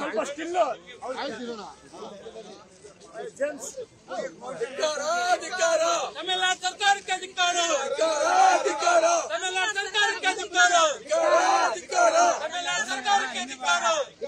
ಸ್ವಲ್ಪ ಸ್ಟಿಲ್ ತಮಿಳುನಾಡು ಸರ್ಕಾರಕ್ಕೆ ಅಧಿಕಾರ ತಮಿಳುನಾಡು ಸರ್ಕಾರಕ್ಕೆ ಅಧಿಕಾರ ತಮಿಳುನಾಡು ಸರ್ಕಾರಕ್ಕೆ ಅಧಿಕಾರ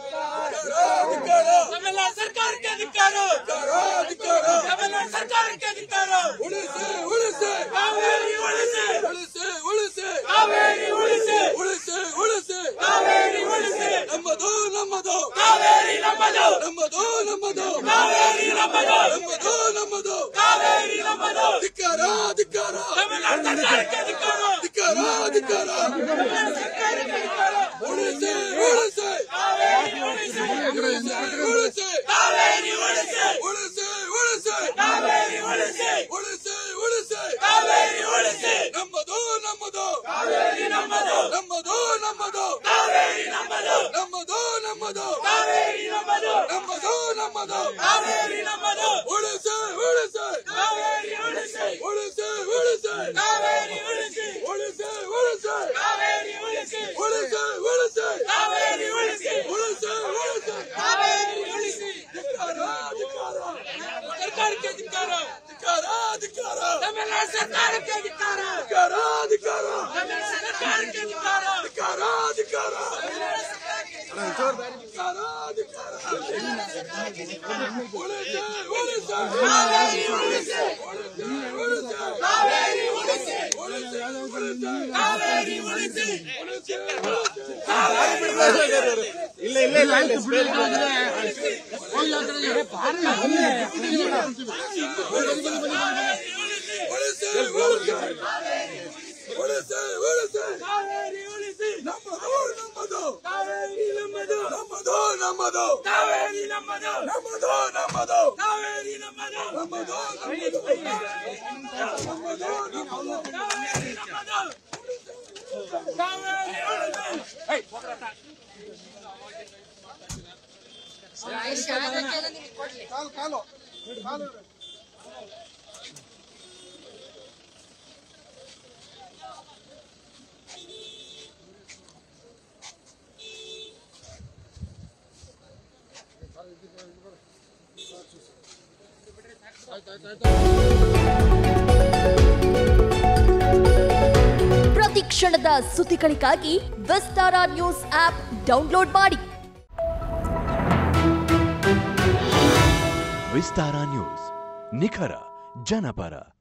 ತಮಿಳುನಾಡು ಸರ್ಕಾರಕ್ಕೆ ಅಧಿಕಾರ ತಮಿಳುನಾಡು ಸರ್ಕಾರಕ್ಕೆ ಅಧಿಕಾರ ಉಳಿಸಿ ಉಳಿಸಿ ಕಾವೇರಿ ಉಳಿಸಿ ಉಳಿಸಿ ಉಳಿಸಿ ಕಾವೇರಿ ಉಳಿಸಿ ಉಳಿಸಿ ಉಳಿಸಿ ಕಾವೇರಿ ಉಳಿಸಿ ನಮ್ಮದು ನಮ್ಮದು ಕಾವೇರಿ ನಮ್ಮದು ನಮ್ಮದು ನಮ್ಮದು ಕಾವೇರಿ ನಮ್ಮದು ನಮ್ಮದು ನಮ್ಮದು ಕಾವೇರಿ ನಮ್ಮದು ಧಿಕ್ಕಾರ ಧಿಕ್ಕಾರ ತಮಿಳುನಾಡು ಸರ್ಕಾರಕ್ಕೆ ಅಧಿಕಾರ ಧಿಕ್ಕಾರ ಧಿಕ್ಕಾರ ತಮಿಳುನಾಡು ಸರ್ಕಾರಕ್ಕೆ ಅಧಿಕಾರ ಉಳಿಸಿ ಉಳಿಸಿ ಕಾವೇರಿ ಉಳಿಸಿ ಉಳಿಸಿ ಉಳಿಸಿ ಕಾವೇರಿ ಉಳಿಸಿ ಉಳಿಸಿ ಉಳಿಸಿ ಕಾವೇರಿ ಉಳಿಸಿ ಉಳಿಸಿ ಉಳಿಸಿ ಕಾವೇರಿ ಉಳಿಸಿ ನಮ್ಮದು ನಮ್ಮದು ಕಾವೇರಿ ನಮ್ಮದು ನಮ್ಮದು ನಮ್ಮದು ಕಾವೇರಿ ನಮ್ಮದು ನಮ್ಮದು ನಮ್ಮದು ಕಾವೇರಿ ನಮ್ಮದು ನಮ್ಮದು ನಮ್ಮದು ಕಾವೇರಿ ನಮ್ಮದು ಉಳಿಸಿ ಉಳಿಸಿ ಕಾವೇರಿ ಉಳಿಸಿ ಉಳಿಸಿ ಉಳಿಸಿ ಕಾವೇರಿ ಉಳಿಸಿ ಉಳಿಸಿ ಉಳಿಸಿ ಕಾವೇರಿ ಉಳಿಸಿ ಉಳಿಸಿ ಉಳಿಸಿ ಕಾವೇರಿ ಉಳಿಸಿ ಉಳಿಸಿ ಉಳಿಸಿ ಕಾವೇರಿ ಉಳಿಸಿ ಧಿಕ್ಕಾರ ಧಿಕ್ಕಾರ ಸರ್ಕಾರಕ್ಕೆ ಅಧಿಕಾರ ಧಿಕ್ಕಾರ ಧಿಕ್ಕಾರ ತಮಿಳುನಾಡು ಸರ್ಕಾರಕ್ಕೆ ಅಧಿಕಾರ ಧಿಕ್ಕಾರ ಧಿಕ್ಕಾರ ತಮಿಳುನಾಡು ಸರ್ಕಾರಕ್ಕೆ ಅಧಿಕಾರ ಧಿಕ್ಕಾರ ಧಿಕ್ಕಾರ ತಮಿಳುನಾಡು ಸರ್ಕಾರಕ್ಕೆ ಧಿಕ್ಕಾರ ಧಿಕ್ಕಾರ ಉಳಿಸಿ ಉಳಿಸಿ ಕಾವೇರಿ ಉಳಿಸಿ ಉಳಿಸಿ ಉಳಿಸಿ ಕಾವೇರಿ ಉಳಿಸಿ ಉಳಿಸಿ ಉಳಿಸಿ ಕಾವೇರಿ ಉಳಿಸಿ ಉಳಿಸಿ ಇಲ್ಲ ಇಲ್ಲ ಇಲ್ಲ ಇಲ್ಲ ಸ್ಪೇಸ್ ಉಳಿಸಿ ಉಳಿಸಿ ಉಳಿಸಿ ಉಳಿಸಿ ಕಾವೇರಿ ಉಳಿಸಿ ನಮ್ಮದು ನಮ್ಮದು ಕಾವೇರಿ ನಮ್ಮದು ನಮ್ಮದು ನಮ್ಮದು ಕಾವೇರಿ ನಮ್ಮದು ನಮ್ಮದು ನಮ್ಮದು ಕಾವೇರಿ ನಮ್ಮದು ನಮ್ಮದು ನಮ್ಮದು ನಮ್ಮದು ನಮ್ಮದು ಕಾವೇರಿ ನಮ್ಮದು ಕಾವೇರಿ ಉಳಿಸಿ ಪ್ರತಿ ಕ್ಷಣದ ಸುದ್ದಿಗಳಿಗಾಗಿ ವಿಸ್ತಾರ ನ್ಯೂಸ್ ಆಪ್ ಡೌನ್ಲೋಡ್ ಮಾಡಿ ವಿಸ್ತಾರ ನ್ಯೂಸ್ ನಿಖರ ಜನಪರ